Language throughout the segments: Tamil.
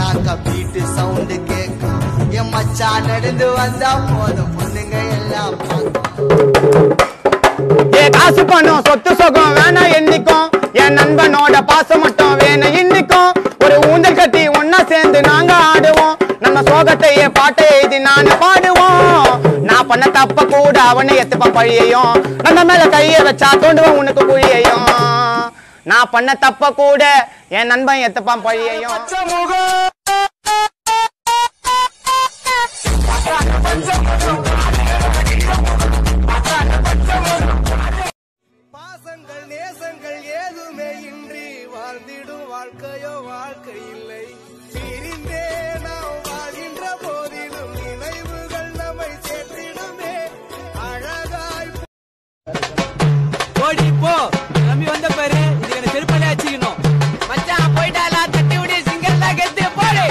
போனாக்க பீட்டு சவுண்டு கேட்கும் என் மச்சான் நடந்து வந்தா போதும் பொண்ணுங்க எல்லாம் பார்க்கும் ஏ காசு பணம் சொத்து சுகம் வேணாம் என்னைக்கும் என் நண்பனோட பாசம் மட்டும் வேணும் இன்னைக்கும் ஒரு ஊந்தல் கட்டி ஒன்னா சேர்ந்து நாங்க ஆடுவோம் நம்ம சோகத்தையே பாட்டை எழுதி நானு பாடுவோம் நான் பண்ண தப்ப கூட அவனை எத்துப்ப பழியையும் நம்ம மேல கைய வச்சா தோண்டுவோம் உனக்கு குழியையும் நான் பண்ண தப்ப கூட என் நண்பன் எத்துப்பான் பழியையும் பாசங்கள் நேசங்கள் ஏதுமே இன்றி வாழ்ந்திடும் வாழ்க்கையோ வாழ்க்கை இல்லை பிரிந்தே நாம் வாழ்கின்ற போதிலும் நினைவுகள் நம்மை சேர்த்திடுமே அழகாய் ஓடி போ நம்பி வந்த பாரு இது என்ன செருப்பாலே அடிச்சுக்கணும் மச்சான் போயிட்டாலா தட்டி விடு சிங்கர் தான் கெத்து போடு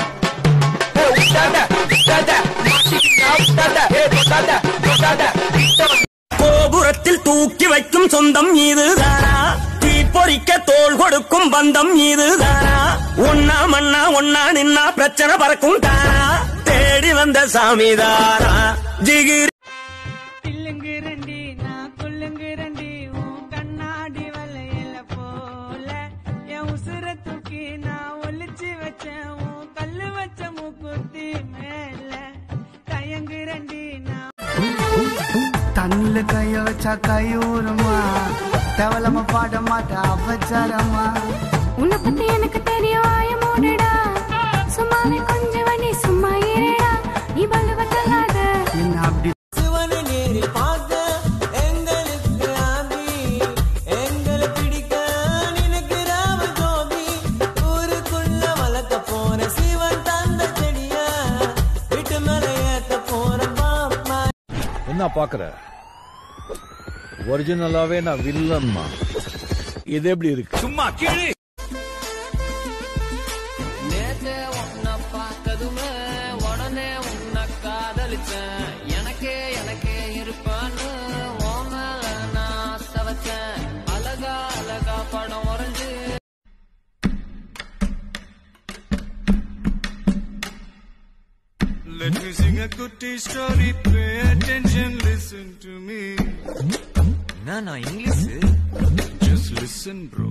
கோபுரத்தில் தூக்கி வைக்கும் சொந்தம் இதுதானா தீ பொறிக்க தோல் கொடுக்கும் பந்தம் இதுதானா ஒன்னா மண்ணா ஒன்னா நின்னா பிரச்சனை பறக்கும் தானா தேடி வந்த சாமிதானா ஜிகிரி இல்லுங்கிறண்டி நான் கொல்லுங்கிறண்டி உன் கண்ணாடி வலையில போல என் உசுர தூக்கி நான் ஒளிச்சு வச்சேன் உன் கல்லு வச்ச மூக்குத்தி மேல தயங்குறண்டி நான் தண்ணில கைய வச்சா கை ஊறுமா தேவலமா பாட மாட்டா அபச்சாரமா உன்னை பத்தி எனக்கு தெரியும் ஆய மூடுடா சும்மாவே கொஞ்சம் வண்டி சும்மா இருடா நீ பலுவ தள்ளாத என்ன அப்படி சிவனை நேரில் பார்க்க எங்களுக்கு ஆந்தி எங்களை பிடிக்க நினைக்கிறாம ஜோதி ஊருக்குள்ள வளர்க்க போற சிவன் தந்த செடிய வீட்டு மேல ஏத்த போற பாப்பா என்ன பாக்குற ஒரிஜினலாவே நான் வில்லன்மா இது எப்படி இருக்கு சும்மா கீழே நேத்து உன்னை பார்த்ததுமே உடனே உன்னை காதலிச்சேன் எனக்கே எனக்கே இருப்பான்னு உன் மேல நான் ஆசை வச்சேன் அழகா அழகா படம் வரைஞ்சு Let me sing a goodie story. Pay attention, listen to me. நான் இங்கிலீஷ் Just listen, bro.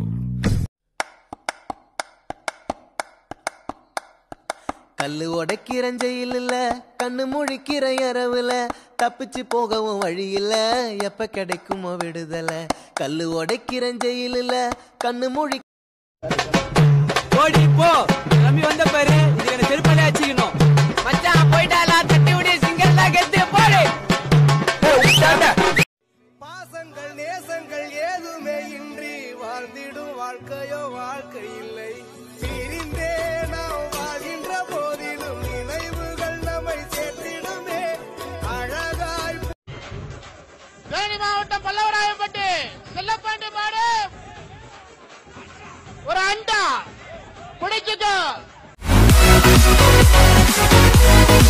கல்லு உடைக்கிற ஜெயில் இல்ல கண்ணு முழிக்கிற இரவுல தப்பிச்சு போகவும் வழி இல்ல எப்ப கிடைக்குமோ விடுதலை கல்லு உடைக்கிற ஜெயில் இல்ல கண்ணு முழி ஓடி போ நம்பி வந்த பாரு இது என்ன செருப்பாலே அடிச்சுக்கணும் மச்சான் போயிட்டாலா தட்டி விடு சிங்கர் தான் கெத்து போடு பாசங்கள் நேசங்கள் ஏதுமே இன்றி வாழ்ந்திடும் வாழ்க்கையோ வாழ்க்கை இல்லை பிரிந்தே நாம் வாழ்கின்ற போதிலும் நினைவுகள் நம்மை சேர்த்திடுமே அழகாய் தேனி மாவட்டம் பல்லவராயப்பட்டு செல்லப்பாண்டி மாடு ஒரு அண்டா பிடிச்சுக்கோ